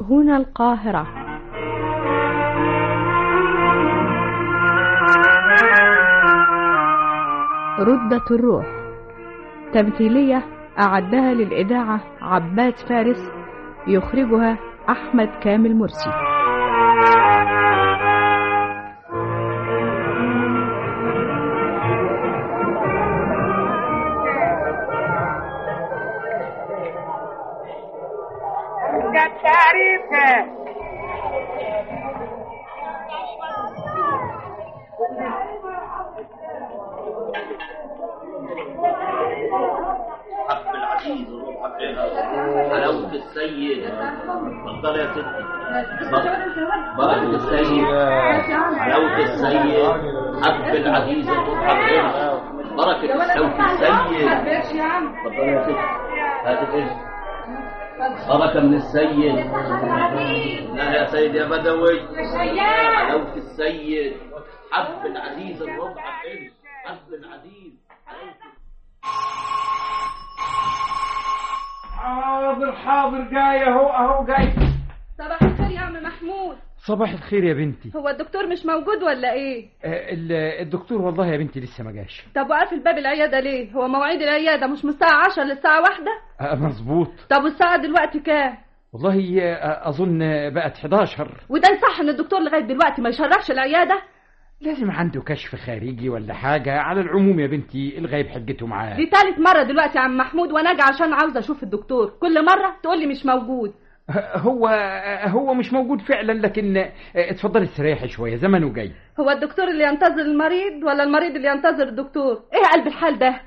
هنا القاهرة ردة الروح تمثيلية أعدها للإذاعة عباس فارس يخرجها أحمد كامل مرسي तारीफ है حب العزيز وحبها حلاوة السيد اتفضل يا ستي بركة السيد حلاوة السيد حب العزيز وحبها بركة السوق السيد اتفضل يا ستي هات الاسم بركة من السيد لا يا سيد يا بدوي حلاوة السيد حب العزيز الربع حلو حب العزيز حاضر حاضر جاي اهو اهو جاي صباح الخير يا عم محمود صباح الخير يا بنتي هو الدكتور مش موجود ولا ايه آه، ال- الدكتور والله يا بنتي لسه ما جاش طب وقافل باب العياده ليه هو مواعيد العياده مش من الساعه 10 للساعه واحدة آه، مظبوط طب والساعه دلوقتي كام والله آه، اظن بقت 11 وده يصح ان الدكتور لغايه دلوقتي ما يشرفش العياده لازم عنده كشف خارجي ولا حاجة على العموم يا بنتي الغايب حجته معاه دي تالت مره دلوقتي يا عم محمود وانا اجي عشان عاوزه اشوف الدكتور كل مره تقول لي مش موجود آه، هو آه، هو مش موجود فعلا لكن آه، اتفضلي استريحي شوية زمنه جاي هو الدكتور اللي ينتظر المريض ولا المريض اللي ينتظر الدكتور ايه قلب الحال ده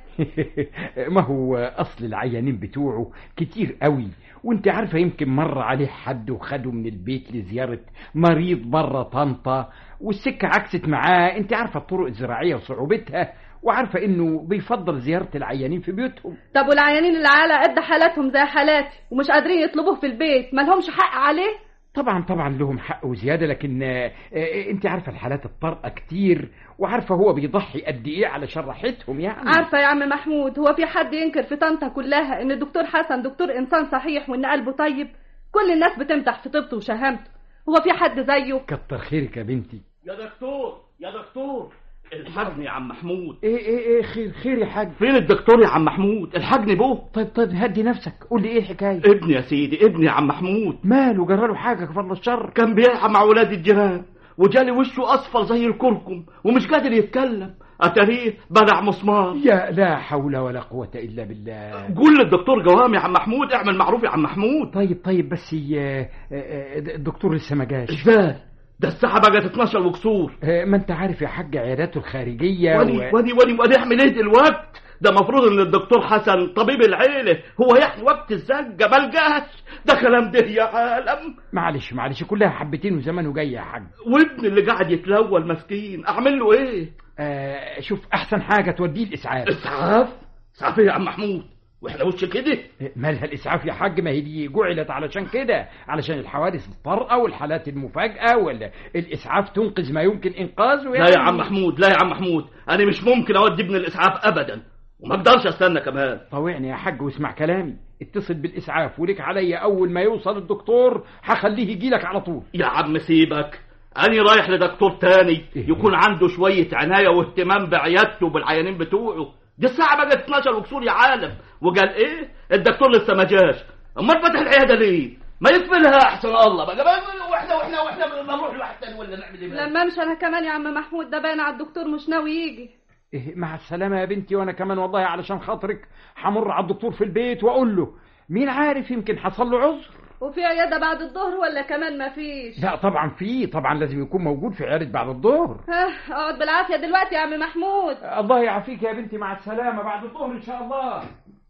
ما هو اصل العيانين بتوعه كتير قوي وانت عارفه يمكن مر عليه حد وخده من البيت لزياره مريض بره طنطا والسكه عكست معاه انت عارفه الطرق الزراعيه وصعوبتها وعارفه انه بيفضل زياره العيانين في بيوتهم طب والعيانين اللي على قد حالاتهم زي حالاتي ومش قادرين يطلبوه في البيت مالهمش حق عليه طبعا طبعا لهم حق وزياده لكن آه، آه، انت عارفه الحالات الطارئه كتير وعارفه هو بيضحي قد ايه علشان راحتهم يعني عارفه يا عم محمود هو في حد ينكر في طنطا كلها ان الدكتور حسن دكتور انسان صحيح وان قلبه طيب كل الناس بتمدح في طيبته وشهامته هو في حد زيه كتر خيرك يا بنتي يا دكتور يا دكتور الحجني يا عم محمود ايه ايه ايه خير خير يا حاج فين الدكتور يا عم محمود الحجني بوه طيب طيب هدي نفسك قول لي ايه الحكايه ابني يا سيدي ابني يا عم محمود ماله جراله حاجه كفر الشر كان بيلعب مع ولاد الجيران وجالي وشه اصفر زي الكركم ومش قادر يتكلم اتاريه بلع مسمار يا لا حول ولا قوه الا بالله قول للدكتور جوام يا عم محمود اعمل معروف يا عم محمود طيب طيب بس ي- آه، آه، الدكتور لسه ما جاش ازاي ده الساعة بقت 12 وكسور آه، ما انت عارف يا حاج عياداته الخارجيه ودي و... ودي ودي ودي اعمل ايه دلوقتي ده مفروض ان الدكتور حسن طبيب العيلة هو يحيي وقت الزجة ما لقاش ده كلام ده يا عالم معلش معلش كلها حبتين وزمانه جاي يا حاج وابني اللي قاعد يتلول مسكين اعمل له ايه آه شوف احسن حاجه توديه الاسعاف اسعاف اسعاف ايه يا عم محمود واحنا وش كده آه، مالها الاسعاف يا حاج ما هي دي جعلت علشان كده علشان الحوادث الطارئه والحالات المفاجاه ولا الاسعاف تنقذ ما يمكن انقاذه لا يا عم محمود لا يا عم محمود انا مش ممكن اودي ابن الاسعاف ابدا وما اقدرش استنى كمان طوعني يا حاج واسمع كلامي اتصل بالاسعاف ولك عليا اول ما يوصل الدكتور هخليه يجيلك على طول يا عم سيبك أنا رايح لدكتور تاني يكون عنده شوية عناية واهتمام بعيادته وبالعيانين بتوعه دي الساعة بقت 12 وكسور يا عالم وقال إيه الدكتور لسه ما جاش أمال فتح العيادة ليه ما يقفلها أحسن الله بقى بقى وإحنا وإحنا وإحنا نروح لواحد تاني ولا نعمل إيه لما امشي انا كمان يا عم محمود ده باين على الدكتور مش ناوي يجي إيه مع السلامه يا بنتي وانا كمان والله علشان خاطرك همر على الدكتور في البيت واقول له مين عارف يمكن حصل له عذر وفي عياده بعد الظهر ولا كمان ما فيش لا طبعا في طبعا لازم يكون موجود في عياده بعد الظهر ها، اقعد بالعافيه دلوقتي يا عم محمود الله يعافيك يا بنتي مع السلامه بعد الظهر ان شاء الله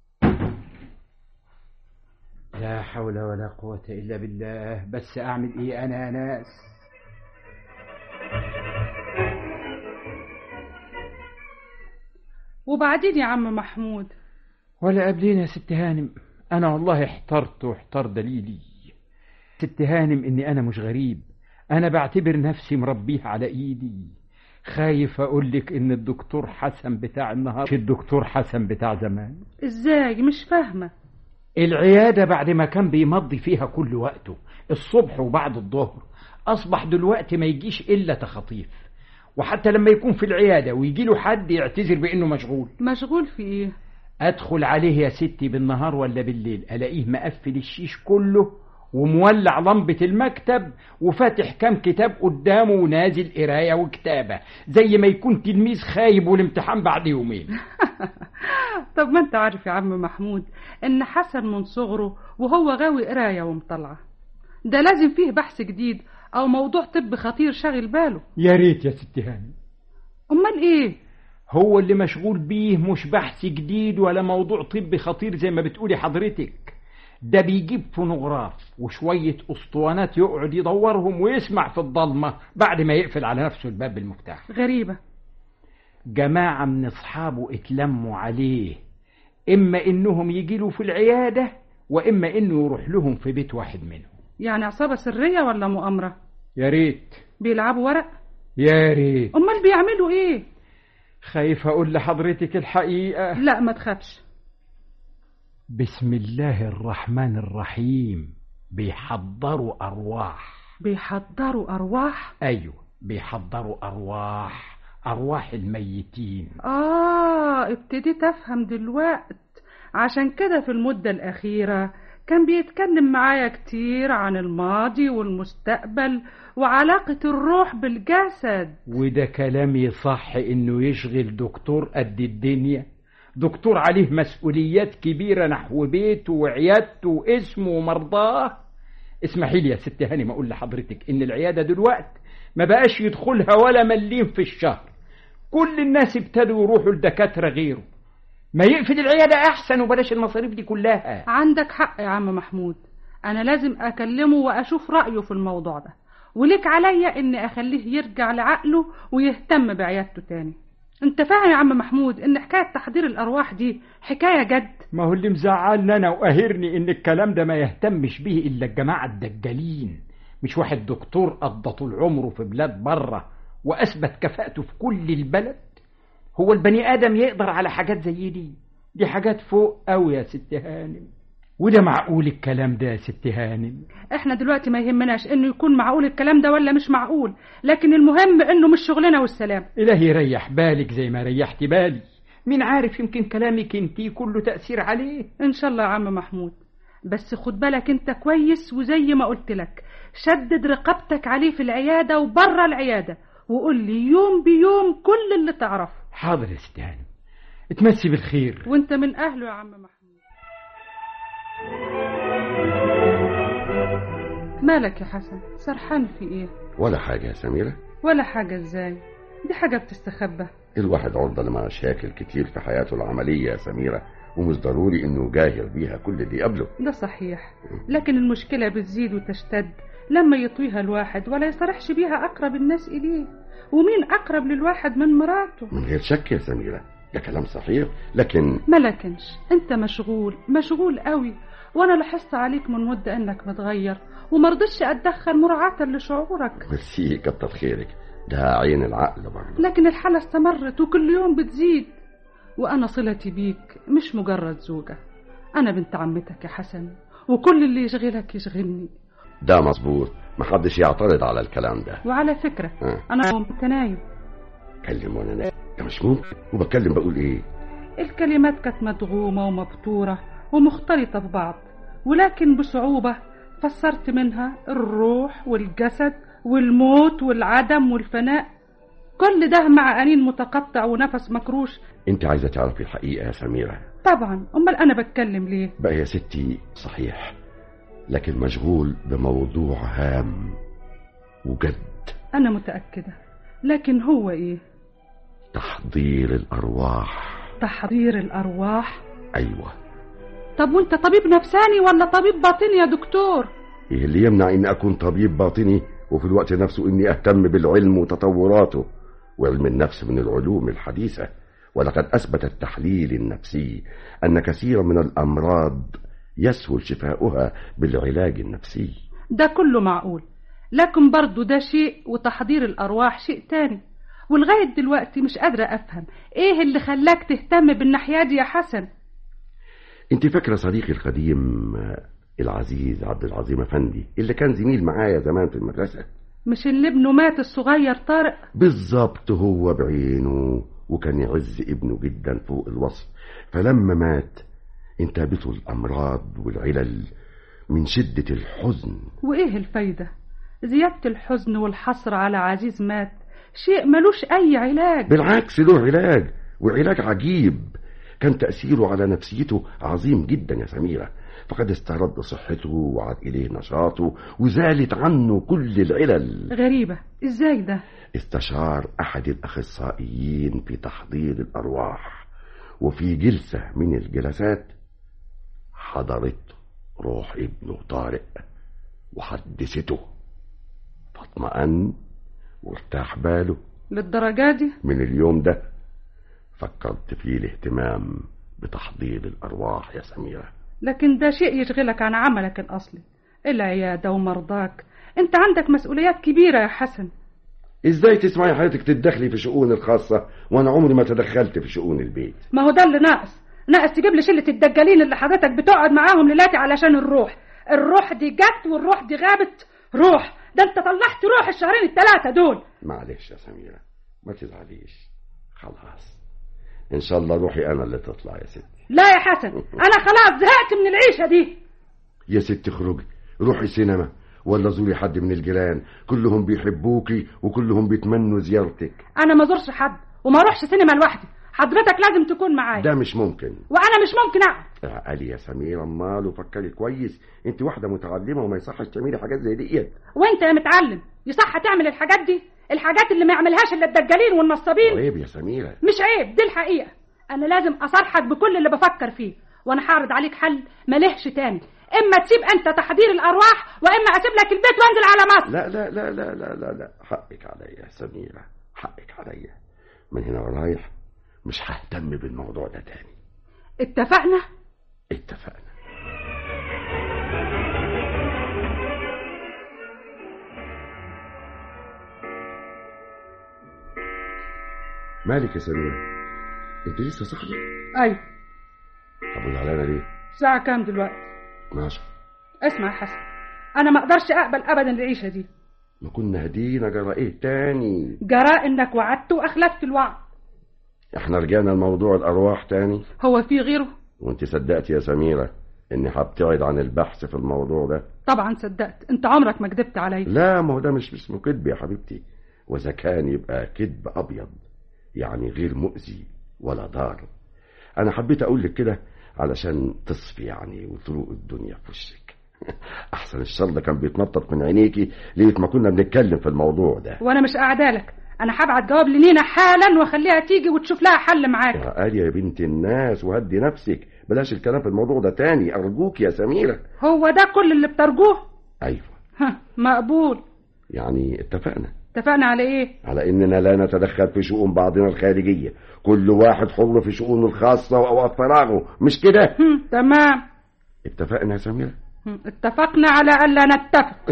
لا حول ولا قوة إلا بالله بس أعمل إيه أنا يا ناس وبعدين يا عم محمود ولا قبلين يا ست هانم أنا والله احترت واحتار دليلي ست هانم إني أنا مش غريب أنا بعتبر نفسي مربيه على إيدي خايف أقول لك إن الدكتور حسن بتاع النهار مش الدكتور حسن بتاع زمان ازاي مش فاهمة العيادة بعد ما كان بيمضي فيها كل وقته الصبح وبعد الظهر أصبح دلوقتي ما يجيش إلا تخطيف وحتى لما يكون في العيادة ويجي له حد يعتذر بأنه مشغول مشغول في ايه أدخل عليه يا ستي بالنهار ولا بالليل ألاقيه مقفل الشيش كله ومولع لمبة المكتب وفاتح كام كتاب قدامه ونازل قراية وكتابة زي ما يكون تلميذ خايب والامتحان بعد يومين طب ما انت عارف يا عم محمود ان حسن من صغره وهو غاوي قرايه ومطلعه ده لازم فيه بحث جديد او موضوع طب خطير شاغل باله يا ريت يا ست هاني امال ايه هو اللي مشغول بيه مش بحث جديد ولا موضوع طبي خطير زي ما بتقولي حضرتك ده بيجيب فونوغراف وشوية أسطوانات يقعد يدورهم ويسمع في الضلمة بعد ما يقفل على نفسه الباب بالمفتاح غريبه جماعة من أصحابه اتلموا عليه إما إنهم يجيله في العيادة وإما إنه يروح لهم في بيت واحد منهم يعني عصابه سريه ولا مؤامره يا ريت بيلعبوا ورق يا ريت امال بيعملوا ايه خايف أقول لحضرتك الحقيقة لا ما تخافش بسم الله الرحمن الرحيم بيحضروا أرواح بيحضروا ارواح أيوة بيحضروا أرواح أرواح الميتين آه ابتديت أفهم دلوقت عشان كده في المدة الأخيرة كان بيتكلم معايا كتير عن الماضي والمستقبل وعلاقة الروح بالجسد وده كلامي صح إنه يشغل دكتور قد الدنيا دكتور عليه مسؤوليات كبيرة نحو بيته وعيادته واسمه ومرضاه اسمحي لي يا ست هاني ما أقول لحضرتك إن العيادة دلوقت ما بقاش يدخلها ولا مليم في الشهر كل الناس ابتدوا يروحوا لدكاترة غيره ما يقفل العيادة أحسن وبلاش المصاريف دي كلها عندك حق يا عم محمود أنا لازم أكلمه وأشوف رأيه في الموضوع ده وليك عليا إني أخليه يرجع لعقله ويهتم بعيادته تاني انت فاهم يا عم محمود ان حكاية تحضير الارواح دي حكاية جد ما هو اللي مزعلني أنا وقاهرني إن الكلام ده ما يهتمش به إلا الجماعة الدجالين مش واحد دكتور قضى طول عمره في بلاد بره وأثبت كفاءته في كل البلد هو البني آدم يقدر على حاجات زي دي دي حاجات فوق أوي يا ست هانم وده معقول الكلام ده يا ست هانم احنا دلوقتي ما يهمناش انه يكون معقول الكلام ده ولا مش معقول لكن المهم انه مش شغلنا والسلام إلهي يريح بالك زي ما ريحت بالي مين عارف يمكن كلامك انتي كله تأثير عليه ان شاء الله يا عم محمود بس خد بالك انت كويس وزي ما قلت لك شدد رقبتك عليه في العيادة وبره العيادة وقول لي يوم بيوم كل اللي تعرفه حاضر يا ست هانم اتمسي بالخير وانت من اهله يا عم محمود مالك يا حسن سرحان في ايه ولا حاجة يا سميرة ولا حاجة ازاي دي حاجة بتستخبى الواحد عرضة لمشاكل كتير في حياته العملية يا سميرة ومش ضروري انه جاهر بيها كل اللي قبله ده صحيح لكن المشكلة بتزيد وتشتد لما يطويها الواحد ولا يصرحش بيها أقرب الناس إليه ومين أقرب للواحد من مراته من غير شك يا سميرة ده كلام صحيح لكن ما لكنش انت مشغول مشغول قوي وانا لاحظت عليك من مدة انك متغير ومرضتش اتدخل مراعاة لشعورك ميرسي كتر خيرك ده عين العقل برضه لكن الحالة استمرت وكل يوم بتزيد وانا صلتي بيك مش مجرد زوجة انا بنت عمتك يا حسن وكل اللي يشغلك يشغلني ده مظبوط محدش يعترض على الكلام ده وعلى فكرة ها. انا كنت نايم كلم وانا نايم ده مش ممكن وبتكلم بقول ايه الكلمات كانت مدغومة ومبتورة ومختلطة ببعض ولكن بصعوبة فسرت منها الروح والجسد والموت والعدم والفناء كل ده مع أنين متقطع ونفس مكروش انت عايزة تعرفي الحقيقة يا سميرة طبعا أمال أنا بتكلم ليه بقى يا ستي صحيح لكن مشغول بموضوع هام وجد أنا متأكدة لكن هو إيه تحضير الأرواح تحضير الأرواح أيوة طب وانت طبيب نفساني ولا طبيب باطني يا دكتور إيه اللي يمنع إني أكون طبيب باطني وفي الوقت نفسه إني أهتم بالعلم وتطوراته وعلم النفس من العلوم الحديثة ولقد أثبت التحليل النفسي أن كثيرا من الأمراض يسهل شفاؤها بالعلاج النفسي ده كله معقول لكن برضو ده شيء وتحضير الأرواح شيء تاني ولغاية دلوقتي مش قادرة أفهم إيه اللي خلاك تهتم بالناحية دي يا حسن انت فاكرة صديقي القديم آه، العزيز عبد العظيم افندي اللي كان زميل معايا زمان في المدرسة مش اللي ابنه مات الصغير طارق بالظبط هو بعينه وكان يعز ابنه جدا فوق الوصف فلما مات انتابته الأمراض والعلل من شدة الحزن وايه الفايدة زيادة الحزن والحسرة على عزيز مات شيء ملوش اي علاج بالعكس له علاج وعلاج عجيب كان تأثيره على نفسيته عظيم جدا يا سميرة فقد استرد صحته وعاد إليه نشاطه وزالت عنه كل العلل غريبة ازاي ده استشار أحد الأخصائيين في تحضير الأرواح وفي جلسة من الجلسات حضرت روح ابنه طارق وحدثته فاطمأن وارتاح باله للدرجة دي من اليوم ده فكرت فيه الاهتمام بتحضير الأرواح يا سميرة لكن ده شيء يشغلك عن عملك الأصلي العيادة ومرضاك انت عندك مسؤوليات كبيرة يا حسن ازاي تسمعي حضرتك تتدخلي في شؤون الخاصة وانا عمري ما تدخلت في شؤون البيت ما هو ده اللي ناقص ناقص تجيب لي شلة الدجالين اللي حضرتك بتقعد معاهم ليلاتي علشان الروح الروح دي جت والروح دي غابت روح ده انت طلعت روح الشهرين الثلاثة دول معلش يا سميرة ما تزعليش خلاص ان شاء الله روحي انا اللي تطلع يا ستي لا يا حسن انا خلاص زهقت من العيشة دي يا ستي اخرجي روحي سينما ولا زوري حد من الجيران كلهم بيحبوكي وكلهم بيتمنوا زيارتك انا ما زورش حد وما اروحش سينما لوحدي حضرتك لازم تكون معايا ده مش ممكن وانا مش ممكن اقعد اعقلي يا سميرة امال وفكري كويس انت واحدة متعلمة وما يصحش تعملي حاجات زي ديت وانت يا متعلم يصح تعمل الحاجات دي الحاجات اللي ما يعملهاش الا الدجالين والنصابين عيب يا سميرة مش عيب دي الحقيقة أنا لازم أصارحك بكل اللي بفكر فيه وأنا هعرض عليك حل ملهش تاني إما تسيب أنت تحضير الأرواح وإما أسيب لك البيت وأنزل على مصر لا لا لا لا لا لا لا حقك عليا يا سميرة حقك عليا من هنا ورايح مش ههتم بالموضوع ده تاني اتفقنا اتفقنا مالك يا سميرة انت لسه صاحية أيوة طب وزعلانة ليه الساعة كام دلوقتي ماشي اسمع يا حسن أنا ما أقدرش أقبل أبدا العيشة دي ما كنا هدينا جرى ايه تاني جراء إنك وعدت وأخلفت الوعد احنا رجعنا لموضوع الارواح تاني هو في غيره وانت صدقت يا سميرة اني هبتعد عن البحث في الموضوع ده طبعا صدقت أنت عمرك ما كدبت عليا لا ما هو ده مش اسمه كذب يا حبيبتي واذا كان يبقى كذب ابيض يعني غير مؤذي ولا ضار انا حبيت اقول لك كده علشان تصفي يعني وطرق الدنيا في وشك احسن الشر ده كان بيتنطط من عينيكي ليه ما كنا بنتكلم في الموضوع ده وأنا مش قاعدالك أنا هبعت جواب لنينا حالا وأخليها تيجي وتشوف لها حل معاك يا قالية يا بنت الناس وهدي نفسك بلاش الكلام في الموضوع ده تاني ارجوك يا سميرة هو ده كل اللي بترجوه ايوه ها مقبول يعني اتفقنا اتفقنا على ايه على اننا لا نتدخل في شؤون بعضنا الخارجية كل واحد حر في شؤونه الخاصة واوقات فراغه مش كده هم، تمام اتفقنا يا سميرة هم، اتفقنا على الا نتفق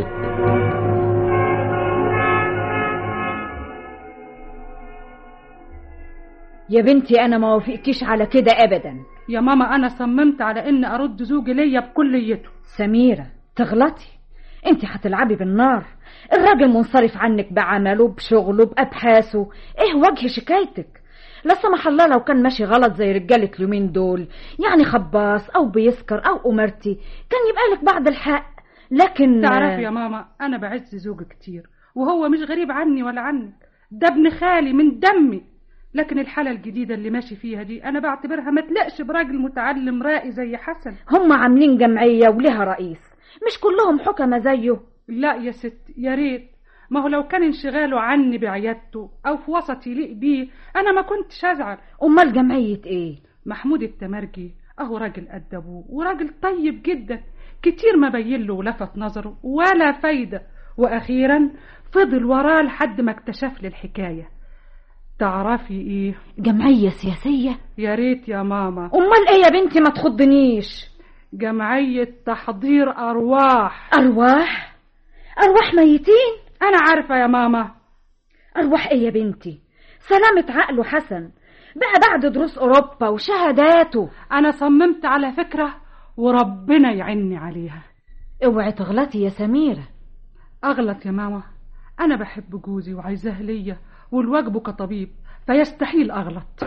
يا بنتي انا ما وافقكيش على كده ابدا يا ماما انا صممت على ان ارد زوجي ليا بكليته سميرة تغلطي انت هتلعبي بالنار الراجل منصرف عنك بعمله بشغله بأبحاثه ايه وجه شكايتك لا سمح الله لو كان ماشي غلط زي رجالة اليومين دول يعني خباص او بيسكر او امرتي كان يبقى لك بعض الحق لكن تعرفي يا ماما انا بعز زوجي كتير وهو مش غريب عني ولا عنك ده ابن خالي من دمي لكن الحالة الجديدة اللي ماشي فيها دي أنا بعتبرها ما تلقش براجل متعلم رائي زي حسن هم عاملين جمعية ولها رئيس مش كلهم حكمة زيه لا يا ست يا ريت ما هو لو كان انشغاله عني بعيادته أو في وسط يليق بيه أنا ما كنتش أزعل امال جمعية ايه محمود التمرجي أهو راجل قد أبوه وراجل طيب جدا كتير ما بين له ولفت نظره ولا فايدة وأخيرا فضل وراه لحد ما اكتشف لي الحكاية تعرفي ايه جمعية سياسية يا ريت يا ماما امال ايه يا بنتي ما تخضنيش جمعية تحضير أرواح ارواح ارواح ميتين أنا عارفة يا ماما ارواح ايه يا بنتي سلامة عقله حسن بقى بعد دروس أوروبا وشهاداته أنا صممت على فكرة وربنا يعيني عليها اوعي تغلطي يا سميرة أغلط يا ماما أنا بحب جوزي وعايزاه ليا والواجبه كطبيب فيستحيل أغلط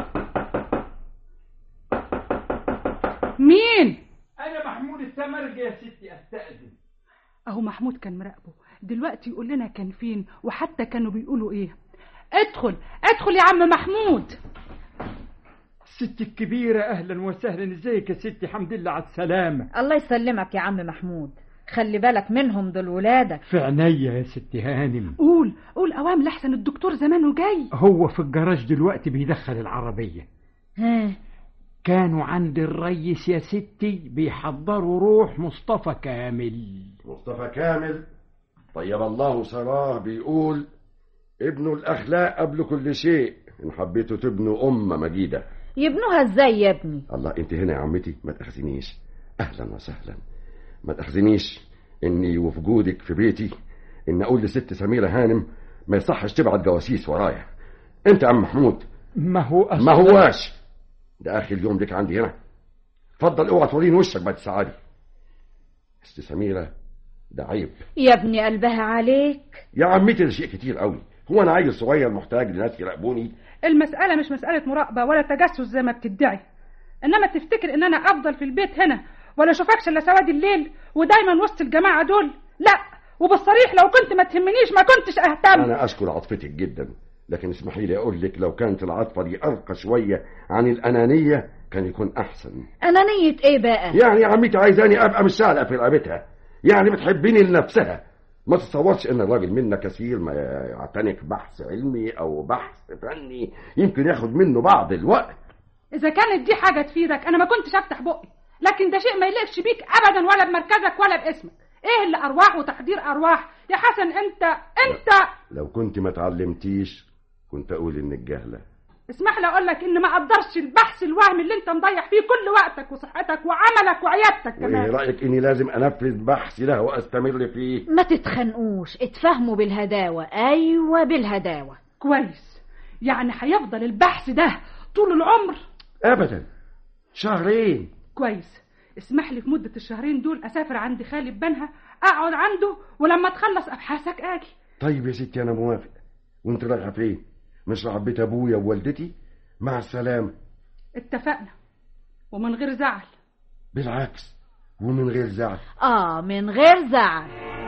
مين؟ انا محمود السمرج يا ستي استاذن أهو محمود كان مراقبه دلوقتي يقول لنا كان فين وحتى كانوا بيقولوا إيه ادخل ادخل يا عم محمود ست الكبيرة أهلا وسهلا ازيك يا ستي حمد لله على السلامة الله يسلمك يا عم محمود خلي بالك منهم دول ولادك في عينيا يا ستي هانم قول قول أوام لحسن الدكتور زمانه جاي هو في الجراج دلوقتي بيدخل العربية ها كانوا عند الريس يا ستي بيحضروا روح مصطفى كامل مصطفى كامل طيب الله سراه بيقول ابنوا الأخلاق قبل كل شيء إن حبيتوا تبنوا أمة مجيدة يبنوها ازاي يا ابني الله انت هنا يا عمتي ما تأخذنيش أهلا وسهلا ما تأخذنيش إني وفي جودك في بيتي إن أقول لست سميرة هانم ما يصحش تبعت جواسيس ورايا أنت يا عم محمود ما هو أصلا ما هواش ده آخر يوم لك عندي هنا اتفضل اوعى توريني وشك بعد سعادي ست سميرة ده عيب يا ابني قلبها عليك يا عمتي ده شيء كتير قوي هو انا عيل صغير محتاج لناس يراقبوني المسألة مش مسألة مراقبة ولا تجسس زي ما بتدعي إنما تفتكر إن أنا أفضل في البيت هنا ولا أشوفكش إلا سواد الليل ودايما وسط الجماعة دول لا وبالصريح لو كنت ما تهمنيش ما كنتش أهتم انا اشكر عاطفتك جدا لكن اسمحي لي اقول لك لو كانت العاطفه دي ارقى شويه عن الانانيه كان يكون احسن أنانية ايه بقى يعني يا عمتي عايزاني ابقى مش شعلق في رقبتها يعني بتحبيني لنفسها ما تتصورش ان الراجل منا كثير ما يعتنق بحث علمي او بحث فني يمكن ياخد منه بعض الوقت إذا كانت دي حاجة تفيدك أنا ما كنتش أفتح بقي لكن ده شيء ما يليقش بيك أبدا ولا بمركزك ولا باسمك إيه اللي أرواح وتحضير أرواح يا حسن أنت أنت لو كنت ما اتعلمتيش كنت اقول انك جاهله اسمح لي أقول لك إن ما أقدرش البحث الوهمي اللي أنت مضيع فيه كل وقتك وصحتك وعملك وعيادتك وايه كمان رايك اني لازم انفذ بحثي ده واستمر فيه ما تتخنقوش اتفهموا بالهداوة ايوه بالهداوة كويس يعني هيفضل البحث ده طول العمر ابدا شهرين كويس اسمح لي في مدة الشهرين دول أسافر عند خالي بنها أقعد عنده ولما تخلص أبحاثك أجي طيب يا ستي انا موافق وانت رايحه فين مش رايحه بيت ابويا ووالدتي مع السلامه اتفقنا ومن غير زعل بالعكس ومن غير زعل اه من غير زعل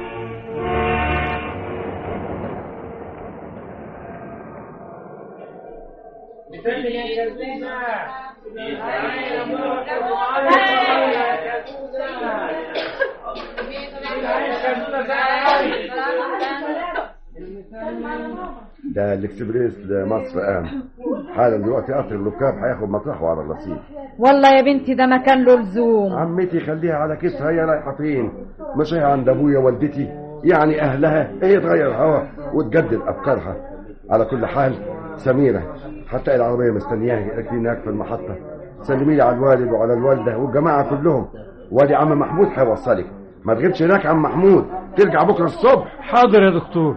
ده الاكسبريس لمصر قام حالا دلوقتي قطر الركاب هياخد مطرحه على الرصيف والله يا بنتي ده ما كان له لزوم عمتي خليها على كتفها هي رايحه فين مش هي عند ابويا والدتي يعني اهلها هي تغير هوا وتجدد افكارها على كل حال سميره حتى العربيه مستنياها راكبين هناك في المحطه سلمي لي على الوالد وعلى الوالده والجماعه كلهم وادي عم محمود هيوصلك ما تغيبش هناك عم محمود ترجع بكره الصبح حاضر يا دكتور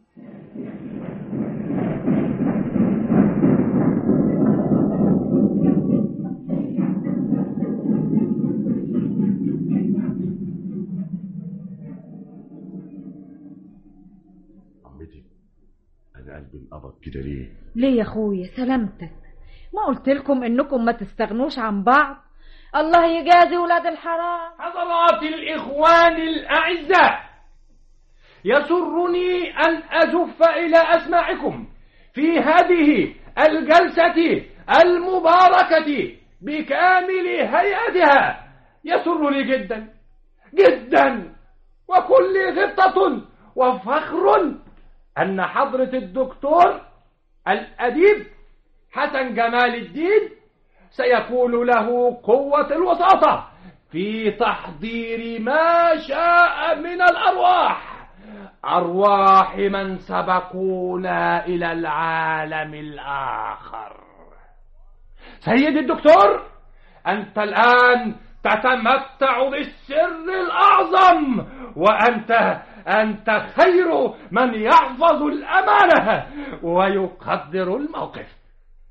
عمتي انا قلبي انقبض كده ليه ليه يا اخويا سلامتك ما قلت لكم انكم ما تستغنوش عن بعض الله يجازي ولاد الحرام حضرات الإخوان الأعزاء يسرني أن أزف إلى أسماعكم في هذه الجلسة المباركة بكامل هيئتها يسرني جدا جدا وكل غبطة وفخر أن حضرة الدكتور الأديب حسن جمال الدين سيكون له قوة الوساطة في تحضير ما شاء من الأرواح أرواح من سبقونا إلى العالم الآخر سيدي الدكتور أنت الآن تتمتع بالسر الأعظم وأنت أنت خير من يحفظ الأمانة ويقدر الموقف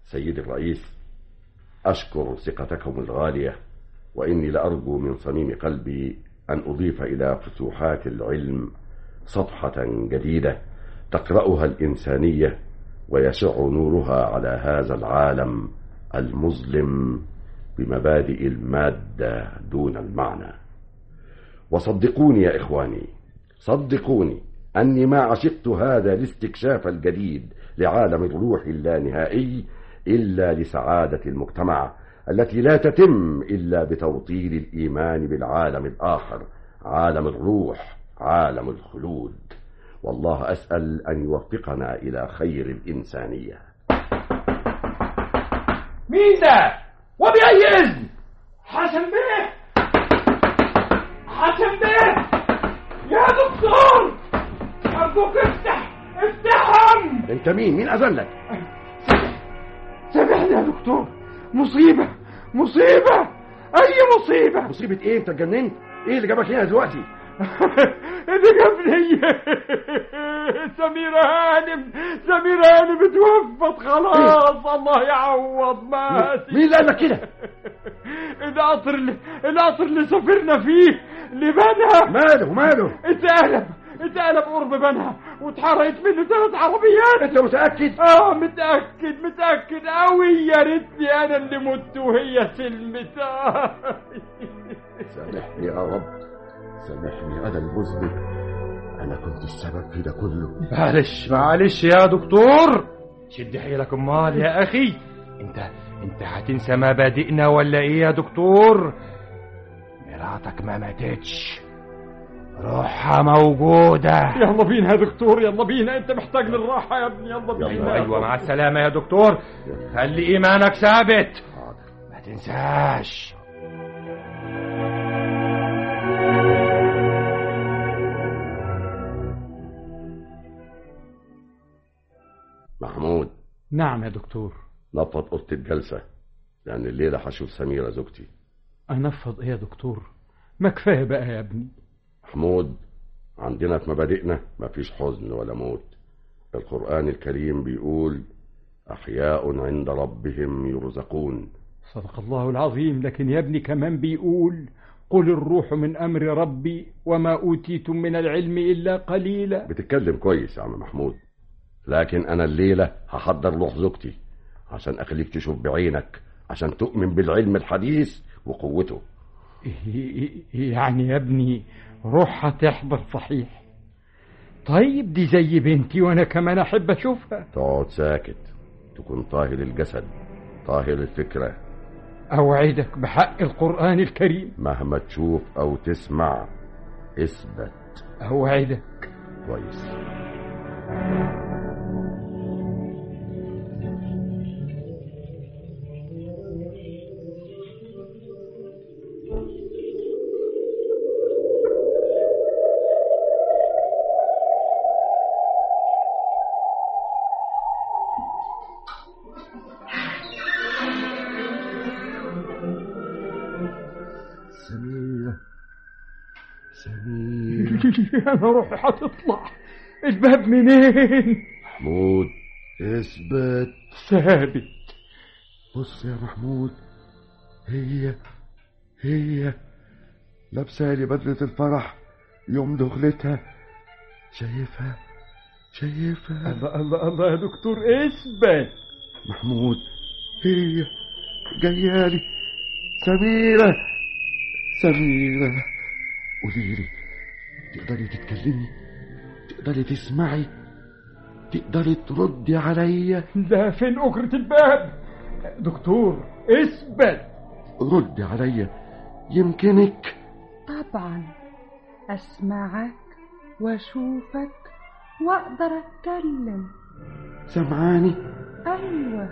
سيدي الرئيس أشكر ثقتكم الغالية وإني لأرجو من صميم قلبي أن أضيف إلى فتوحات العلم صفحة جديدة تقرأها الإنسانية ويشع نورها على هذا العالم المظلم بمبادئ المادة دون المعنى وصدقوني يا إخواني صدقوني أني ما عشقت هذا الاستكشاف الجديد لعالم الروح اللانهائي إلا لسعادة المجتمع التي لا تتم إلا بتوطيد الإيمان بالعالم الآخر عالم الروح عالم الخلود والله أسأل أن يوفقنا إلى خير الإنسانية مين ده وبأي إذن حسن بيه حسن بيه يا دكتور أرجوك افتح افتحهم أنت مين؟ مين أذن لك؟ سامحني يا دكتور مصيبة مصيبة أي مصيبة مصيبة إيه؟ أنت اتجننت؟ إيه اللي جابك هنا دلوقتي؟ اللي جابني سميرة هانم سميرة هانم اتوفت خلاص الله يعوض ماتي مين اللي قال لك كده؟ القطر اللي القطر اللي سافرنا فيه لبنها ماله ماله؟ اتقلب اتقلب قرب بنها واتحرقت منه ثلاث عربيات أنت متأكد؟ اه متأكد متأكد أوي يا ريتني أنا اللي مت وهي سلمت آه. سامحني يا رب سامحني أنا المذنب أنا كنت السبب في ده كله معلش معلش يا دكتور شد حيلك امال يا اخي انت انت هتنسى مبادئنا ولا ايه يا دكتور مراتك ما ماتتش روحها موجودة يلا بينا يا دكتور يلا بينا انت محتاج للراحة يا ابني يلا بينا يلا، ايوه مع السلامة يا دكتور خلي ايمانك ثابت ما تنساش محمود نعم يا دكتور نفض أوضة الجلسة لأن الليلة هشوف سميرة زوجتي أنفض إيه يا دكتور ما كفاية بقى يا ابني محمود عندنا في مبادئنا مفيش حزن ولا موت القرآن الكريم بيقول أحياء عند ربهم يرزقون صدق الله العظيم لكن يا ابني كمان بيقول قل الروح من أمر ربي وما أوتيتم من العلم إلا قليلا بتتكلم كويس يا عم محمود لكن أنا الليلة هحضر روح زوجتي عشان أخليك تشوف بعينك عشان تؤمن بالعلم الحديث وقوته يعني يا ابني روحها تحضر صحيح طيب دي زي بنتي وانا كمان احب اشوفها تقعد ساكت تكون طاهر الجسد طاهر الفكرة اوعدك بحق القرآن الكريم مهما تشوف أو تسمع اثبت اوعدك كويس سميرة سميرة انا روحي هتطلع الباب منين محمود اثبت ثابت بص يا محمود هي هي لابسة لي بدلة الفرح يوم دخلتها شايفها شايفها الله الله الله يا دكتور اثبت محمود هي جايالي سميرة سميرة قوليلي تقدري تتكلمي تقدري تسمعي تقدري تردي عليا ده فين أجرة الباب دكتور اثبت ردي عليا يمكنك طبعا أسمعك وأشوفك وأقدر أتكلم سمعاني أيوة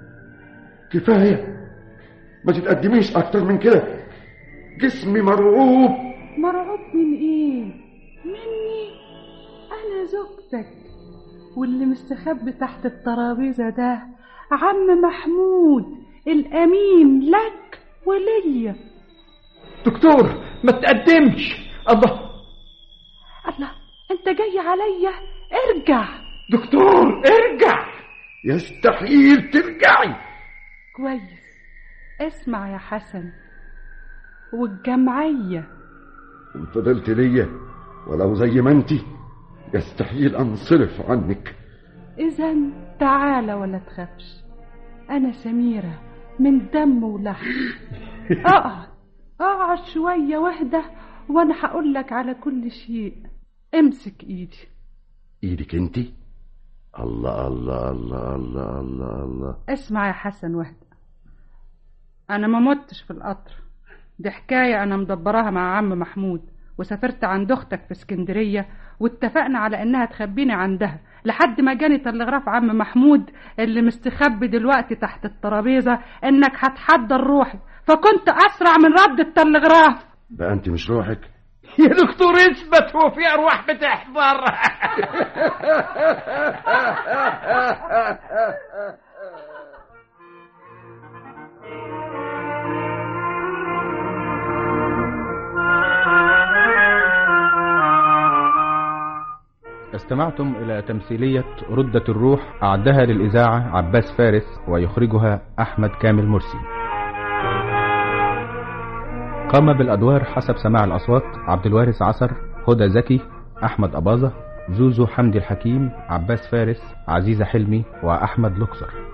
كفاية ما تتقدميش أكتر من كده جسمي مرعوب مرعوب من إيه؟ مني أنا زوجتك واللي مستخبي تحت الترابيزة ده عم محمود الأمين لك وليا دكتور ما تقدمش الله الله أنت جاي عليا ارجع دكتور ارجع يستحيل ترجعي كويس اسمع يا حسن والجمعية إن فضلت ليا ولو زي ما انت يستحيل انصرف عنك إذا تعالى ولا تخافش أنا سميرة من دم ولحم اقعد اقعد شوية واهدى وأنا هقول لك على كل شيء امسك إيدي ايدك انت الله الله الله الله الله الله اسمع يا حسن وهدى أنا ما متش في القطر دي حكاية أنا مدبراها مع عم محمود وسافرت عند أختك في اسكندرية واتفقنا على إنها تخبيني عندها لحد ما جاني تلغراف عم محمود اللي مستخبي دلوقتي تحت الترابيزة إنك هتحضر روحي فكنت أسرع من رد التلغراف بقى انت مش روحك يا دكتور اثبت هو في ارواح بتحضر استمعتم إلى تمثيلية ردة الروح أعدها للإذاعة عباس فارس ويخرجها أحمد كامل مرسي قام بالأدوار حسب سماع الأصوات عبد الوارث عصر هدى زكي أحمد أباظة زوزو حمدي الحكيم عباس فارس عزيزة حلمي وأحمد لوكسر